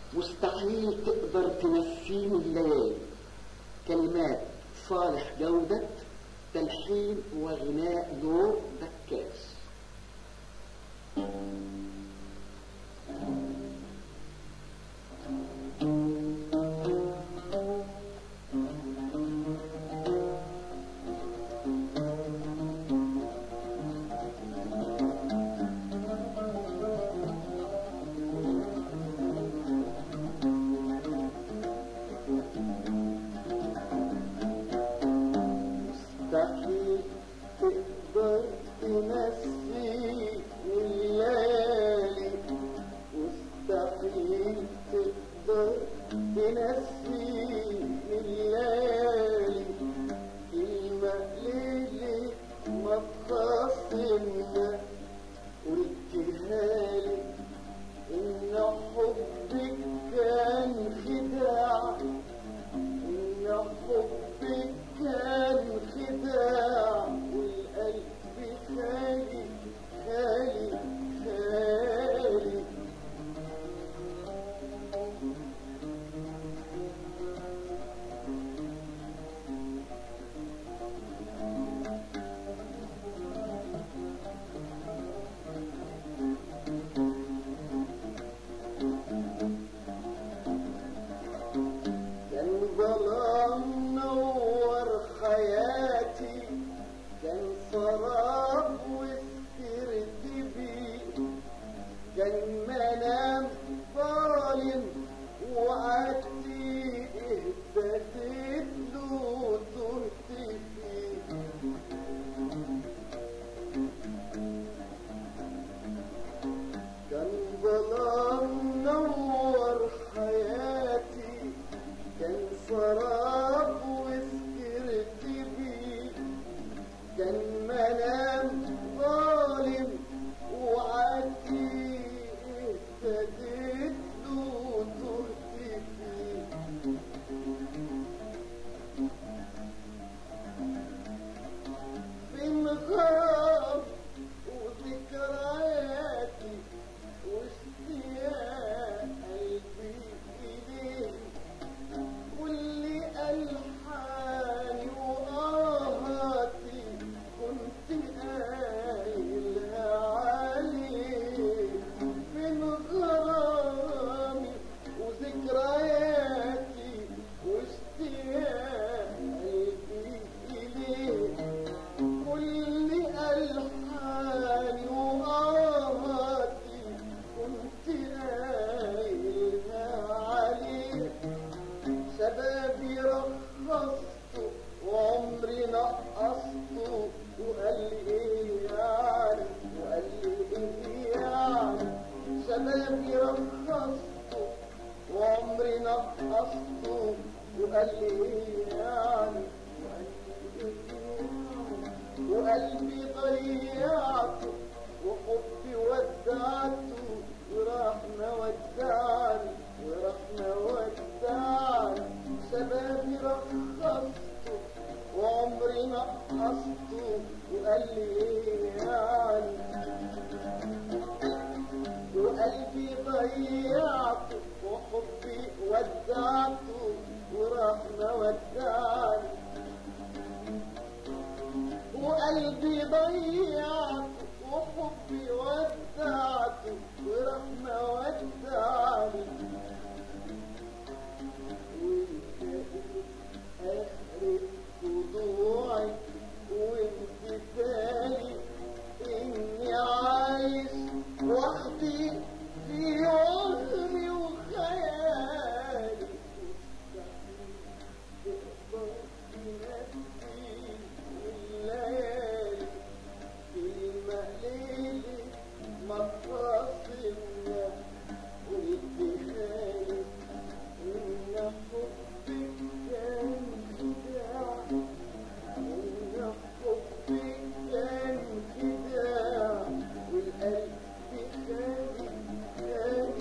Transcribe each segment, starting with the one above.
مستحيل تقدر تنسيني الليالي كلمات صالح جودة تلحين وغناء نور بكاس مستحيل تقدر تنسي الليالي مستحيل تقدر تنسي الليالي كلمة ليلي ما تخاصمنا قلتها لي إن حبك كان خداع إن حبك كان خداع والقلب خالي خالي خالي كان ظلام نور حياتي كان سراب وسكرت بيه كان منام ظالم وعدتي اهتديت له تهت فيه كان ظلام نور حياتي كان سراب وسكرت بيه كان منام ظالم وعدي اهتديت له تهت فيه في الغرام وذكرياتي واشتياق قلبي إليه واللي ألحاني وآهاتي كنت قايلها عليه من غرامي وذكرياتي واشتياق قلبي إليه كل ألحاني وآهاتي كنت قايلها عليه شبابي رخصته وعمري نقصته وقال لي ايه يعني وقال لي ايه يعني شبابي رخصته وعمري نقصته وقال لي ايه يعني وقال لي ايه يعني وقلبي ضيعته وحبي ودعته وراح مودعني وراح مودعني شبابي رخصته وعمري نقصته وقال لي ايه يعني وقلبي ضيعته وحبي ودعته وراح مودعني وقلبي ضيعته وحبي ودعته ورحمة ودعني وانت آخر خضوعي وامتثالي اني عايش وحدي في وهمي وخيالي تقدر تنسي الليالي كلمة ليلي مفاصلنا وادخالي إن حبك كان خداع إن حبك كان خداع والقلب خالي خالي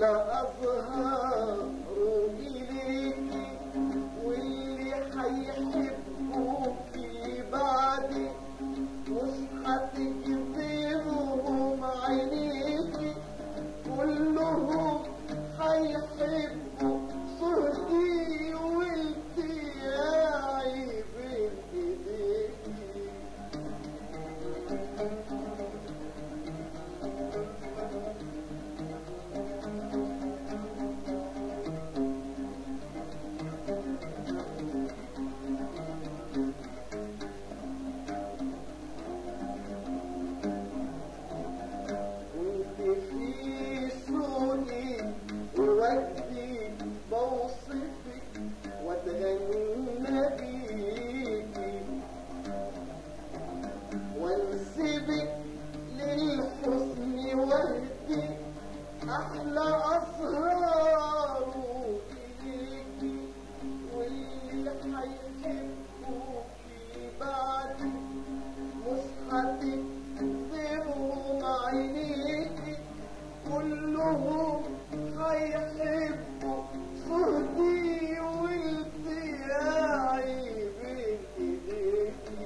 أحلى أزهار إليكي واللي حيحبوكي بعدي مش هتجذبهم عينيكي كلهم هيحبوا صهدي والتياعي بين ايديكي كنت في سوقي وودي بوصفك واتغنى بيكي وانسبك للحسن وهدي احلى اسرار اليكي واللي هيحبوكي بعدي مش هتكذبهم عينيكي كلهم هيحبوا صهدي والتياعي بين ايديكي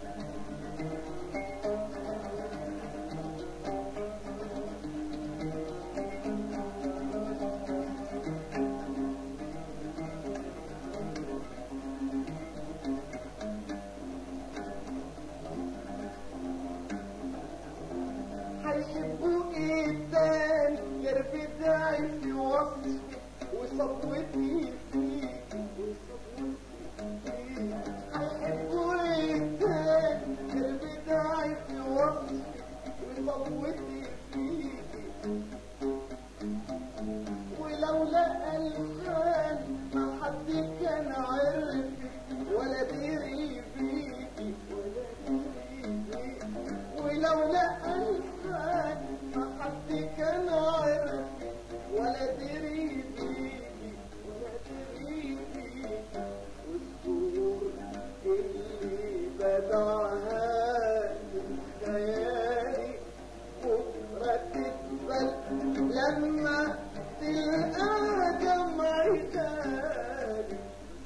هيحبوا ايه تاني غير بداية في وصفي وصبوتي فيكي وصبوتي فيكي هيحبوا ايه تاني غير بداية في وصفي وصبوتي فيكي ولولا الحال ما حد كان عرفك ولا دري بيكي ولا دري بيكي ولولا الحال ما حد كان عرفك ولا دري بيكي ولا دري بيكي والزهور اللي بدعها من خيالي بكرة تقبل لما تلقى دمعي تاني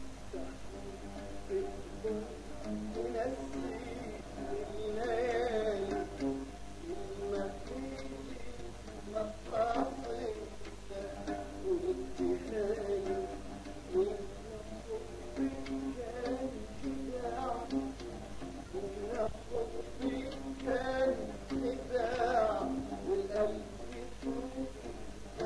ونسي الليالي المهيلي مقاصد والابتهالي والحب كان خداع والحب كان خداع والقلب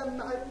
دمعة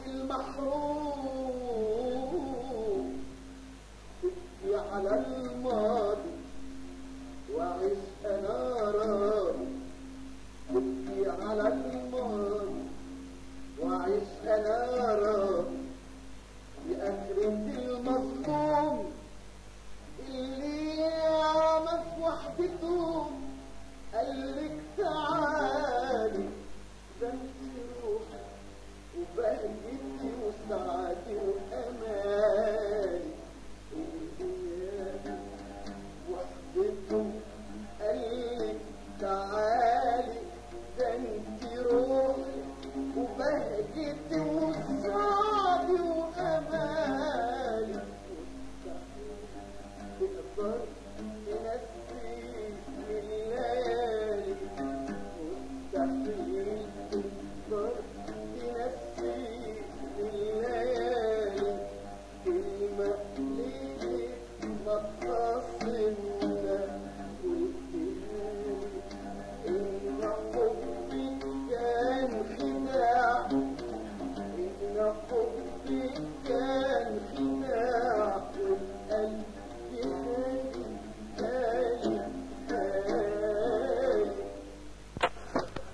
المحروم تبكي على الماضي وعيش انا راضي تبكي على الماضي وعيش انا راضي بأكرم المظلوم اللي ياما في وحدته قالك تعالي ده انت روحي وبهجتي وسعادي وامالي اللي ياما في وحدته قالك تعالي